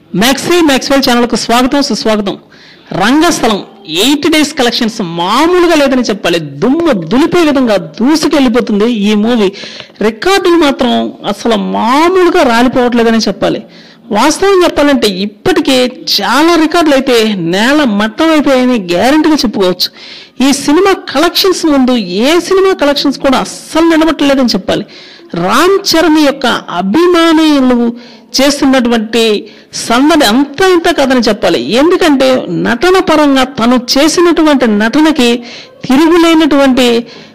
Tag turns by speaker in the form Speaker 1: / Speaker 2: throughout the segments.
Speaker 1: maxi Maxwell ఛానల్కు స్వాగతం సుస్వాగతం రంగస్థలం ఎయిట్ డేస్ కలెక్షన్స్ మామూలుగా లేదని చెప్పాలి దుమ్ము దులిపే విధంగా దూసుకెళ్ళిపోతుంది ఈ మూవీ రికార్డులు మాత్రం అసలు మామూలుగా రాలిపోవట్లేదని చెప్పాలి వాస్తవం చెప్పాలంటే ఇప్పటికే చాలా రికార్డులు అయితే నేల మట్టం అయిపోయాయని గ్యారంటీగా చెప్పుకోవచ్చు ఈ సినిమా కలెక్షన్స్ ముందు ఏ సినిమా కలెక్షన్స్ కూడా అస్సలు నిలబట్టలేదని చెప్పాలి రామ్ చరణ్ యొక్క అభిమానులు చేస్తున్నటువంటి సందడి అంతా ఇంత కాదని చెప్పాలి ఎందుకంటే నటన పరంగా తను చేసినటువంటి నటనకి తిరుగులేనటువంటి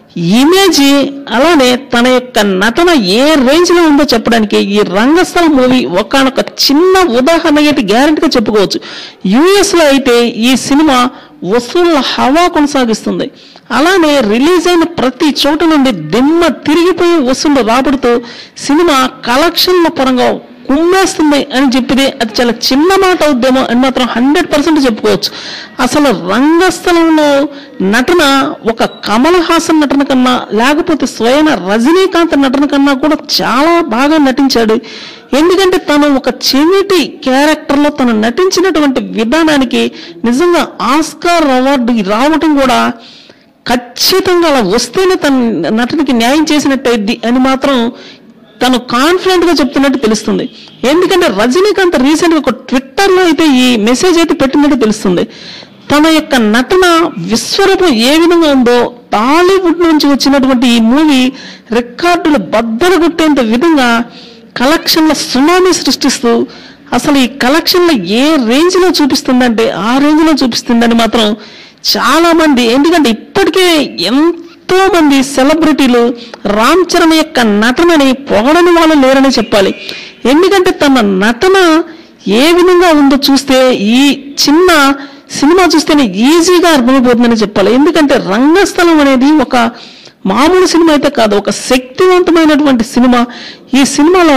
Speaker 1: ఇమేజ్ అలానే తన యొక్క నటన ఏ రేంజ్ లో ఉందో చెప్పడానికి ఈ రంగస్థలం మూవీ ఒకనొక చిన్న ఉదాహరణ అయితే గ్యారెంటీగా చెప్పుకోవచ్చు యుఎస్ లో అయితే ఈ సినిమా వసూళ్ల హవా కొనసాగిస్తుంది అలానే రిలీజ్ అయిన ప్రతి చోట నుండి దిమ్మ తిరిగిపోయి వసూళ్లు రాబడుతూ సినిమా కలెక్షన్ల పరంగా కుమ్మేస్తుంది అని చెప్పితే అది చాలా చిన్న మాట అవుద్దేమో అని మాత్రం హండ్రెడ్ పర్సెంట్ చెప్పుకోవచ్చు అసలు రంగస్థలంలో నటన ఒక కమల్ హాసన్ నటన కన్నా లేకపోతే స్వయం రజనీకాంత్ నటన కన్నా కూడా చాలా బాగా నటించాడు ఎందుకంటే తను ఒక చెవిటి క్యారెక్టర్లో తను నటించినటువంటి విధానానికి నిజంగా ఆస్కార్ అవార్డు రావటం కూడా ఖచ్చితంగా అలా వస్తేనే తన నటనకి న్యాయం చేసినట్టయిద్ది అని మాత్రం తను కాన్ఫిడెంట్ గా చెప్తున్నట్టు తెలుస్తుంది ఎందుకంటే రజనీకాంత్ రీసెంట్ గా ఒక ట్విట్టర్ లో అయితే ఈ మెసేజ్ అయితే పెట్టినట్టు తెలుస్తుంది తన యొక్క నటన విశ్వరూపం ఏ విధంగా ఉందో టాలీవుడ్ నుంచి వచ్చినటువంటి ఈ మూవీ రికార్డులు బద్దలు కొట్టేంత విధంగా కలెక్షన్ల సునామీ సృష్టిస్తూ అసలు ఈ కలెక్షన్లు ఏ రేంజ్ లో చూపిస్తుందంటే ఆ రేంజ్ లో చూపిస్తుందని మాత్రం చాలా మంది ఎందుకంటే ఇప్పటికే ఎంతో మంది సెలబ్రిటీలు రామ్ చరణ్ యొక్క నటనని పొగడని వాళ్ళు లేరని చెప్పాలి ఎందుకంటే తన నటన ఏ విధంగా ఉందో చూస్తే ఈ చిన్న సినిమా చూస్తేనే ఈజీగా అర్థమైపోతుందని చెప్పాలి ఎందుకంటే రంగస్థలం అనేది ఒక మామూలు సినిమా అయితే కాదు ఒక శక్తివంతమైనటువంటి సినిమా ఈ సినిమాలో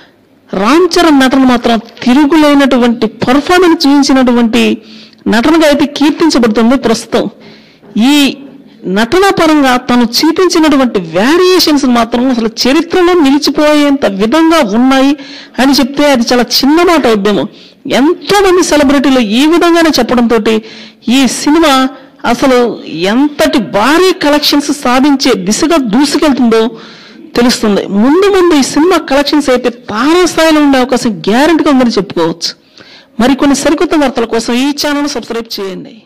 Speaker 1: రామ్ చరణ్ నటన మాత్రం తిరుగులేనటువంటి పర్ఫార్మెన్స్ చూపించినటువంటి నటనగా అయితే కీర్తించబడుతుంది ప్రస్తుతం ఈ నటన పరంగా తను చూపించినటువంటి వేరియేషన్స్ మాత్రం అసలు చరిత్రలో నిలిచిపోయేంత విధంగా ఉన్నాయి అని చెప్తే అది చాలా చిన్న మాట అవుద్దేమో ఎంతో మంది సెలబ్రిటీలు ఈ విధంగానే చెప్పడంతో ఈ సినిమా అసలు ఎంతటి భారీ కలెక్షన్స్ సాధించే దిశగా దూసుకెళ్తుందో తెలుస్తుంది ముందు ముందు ఈ సినిమా కలెక్షన్స్ అయితే తారాస్థాయిలో ఉండే అవకాశం గ్యారెంటీగా ఉందని చెప్పుకోవచ్చు మరికొన్ని సరికొత్త వార్తల కోసం ఈ ఛానల్ సబ్స్క్రైబ్ చేయండి